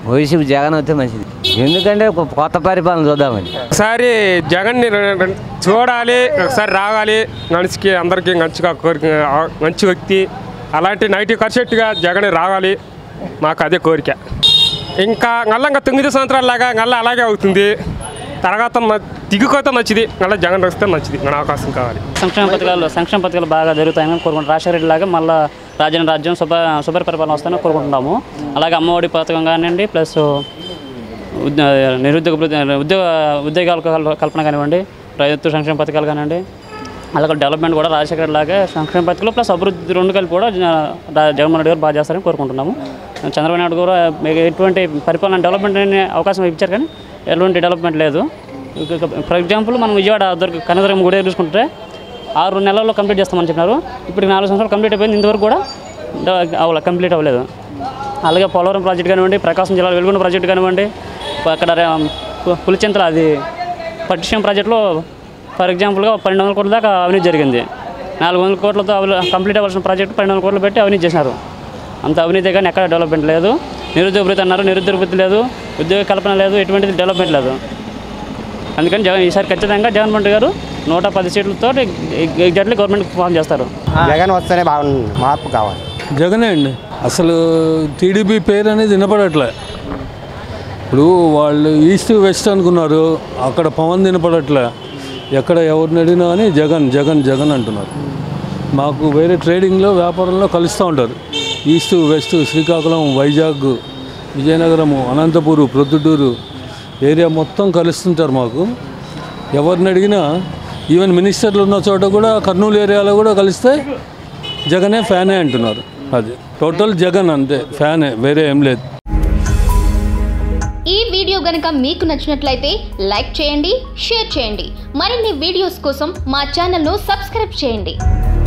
YCP Jagan వస్తే మంచిది ఎందుకంటే ఒక కొత్త పరిపాలన చూద్దామని ఒకసారి జగన్ని రె- రె- చూడాలి ఒకసారి రావాలి మనిషికి అందరికీ మంచిగా కోరిక ఆ, మంచి వ్యక్తి అలాంటి నైటీ కర్షెట్గా జగన్ రావాలి మాకు అదే కోరిక ఇంకా మళ్ళీ ఇంకా తొమ్మిది సంవత్సరాల మళ్ళీ అలాగే అవుతుంది తర్వాత మ- దిగుకోతే మంచిది మళ్ళీ జగన్ వస్తే మంచిది మన అవకాశం కావాలి సంక్షేమ పథకాలు సంక్షేమ పథకాలు బాగా జరుగుతాయని కోరుకుంటున్నాం రాజశేఖర రెడ్డి లాగా మళ్ళీ రాజ్యం రాజ్యం శుభ శుభ పరిపాలన వస్తాయని కోరుకుంటున్నాము అలాగే అమ్మఒడి పథకం కానివ్వండి ప్లస్ ఉద్య- నిరుద్యోగ భృతి- ఉద్యోగ ఉద్యోగాల కల్- కల్పన కానివ్వండి రైతు సంక్షేమ పథకాలు కానివ్వండి అలాగే డెవలప్మెంట్ కూడా రాజశేఖర రెడ్డి లాగా సంక్షేమ పథకాలు ప్లస్ అభివృద్ధి రెండు కలిపి కూడా జ- రా- జగన్మోహన్ రెడ్డి గారు బాగా చేస్తారని కోరుకుంటున్నాము చంద్రబాబు నాయుడు కూడా మీకు ఎటువంటి పరిపాలన డెవలప్మెంట్ అనే అవకాశం ఇచ్చారు కానీ ఎటువంటి డెవలప్మెంట్ లేదు ఫర్ ఎగ్జాంపుల్ మనం విజయవాడ దొరికి కనకదుర్గం గుడి చూసుకుంటే ఆరు నెలల్లో కంప్లీట్ చేస్తామని చెప్పినారు ఇప్పుడు నాలుగు సంవత్సరాలు కంప్లీట్ అయిపోయింది ఇంతవరకు కూడా అవ్వలే కంప్లీట్ అవ్వలేదు అలాగే పోలవరం ప్రాజెక్ట్ కానివ్వండి ప్రకాశం జిల్లా వెలుగొండ ప్రాజెక్ట్ కానివ్వండి అక్కడ రే- పు- పులిచింతల అది పట్టిషం ప్రాజెక్టులో ఫర్ ఎగ్జాంపుల్గా పన్నెండు వందల కోట్ల దాకా అవినీతి జరిగింది నాలుగు వందల కోట్లతో అవి- కంప్లీట్ అవ్వాల్సిన ప్రాజెక్టు పన్నెండు వందల కోట్లు పెట్టి అవినీతి చేసినారు అంత అవినీతి కానీ ఎక్కడ డెవలప్మెంట్ లేదు నిరుద్యోగ భృతి అన్నారు నిరుద్యోగ భృతి లేదు ఉద్యోగ కల్పన లేదు ఎటువంటిది డెవలప్మెంట్ లేదు అందుకని జగన్ ఈసారి ఖచ్చితంగా జగన్మోహన్ రెడ్డి గారు నూట పది సీట్లతో ఎగ్జాక్ట్లీ గవర్నమెంట్ ఫామ్ చేస్తారు జగన్ వస్తేనే బాగుంది మార్పు కావాలి జగనే అండి అసలు టీడీపీ పేరు అనేది వినపడట్లే ఇప్పుడు వాళ్ళు ఈస్ట్ వెస్ట్ అనుకున్నారు అక్కడ పవన్ వినపడట్లే ఎక్కడ ఎవరిని అడిగినా కానీ జగన్ జగన్ జగన్ అంటున్నారు మాకు వేరే ట్రేడింగ్లో వ్యాపారంలో కలుస్తూ ఉంటారు east west Srikakulam Vizag Vizianagaram Anantapur Proddatur area మొత్తం కలుస్తుంటారు మాకు ఎవరిని అడిగినా ఈవెన్ మినిస్టర్లు ఉన్న చోట కూడా కర్నూలు ఏరియాలో కూడా కలిస్తే జగనే ఫ్యానే అంటున్నారు అది టోటల్ జగన్ అంతే ఫ్యానే వేరే ఏం లేదు ఈ వీడియో గనుక మీకు నచ్చినట్లయితే లైక్ చేయండి షేర్ చేయండి మరిన్ని వీడియోస్ కోసం మా ఛానల్ను సబ్స్క్రైబ్ చేయండి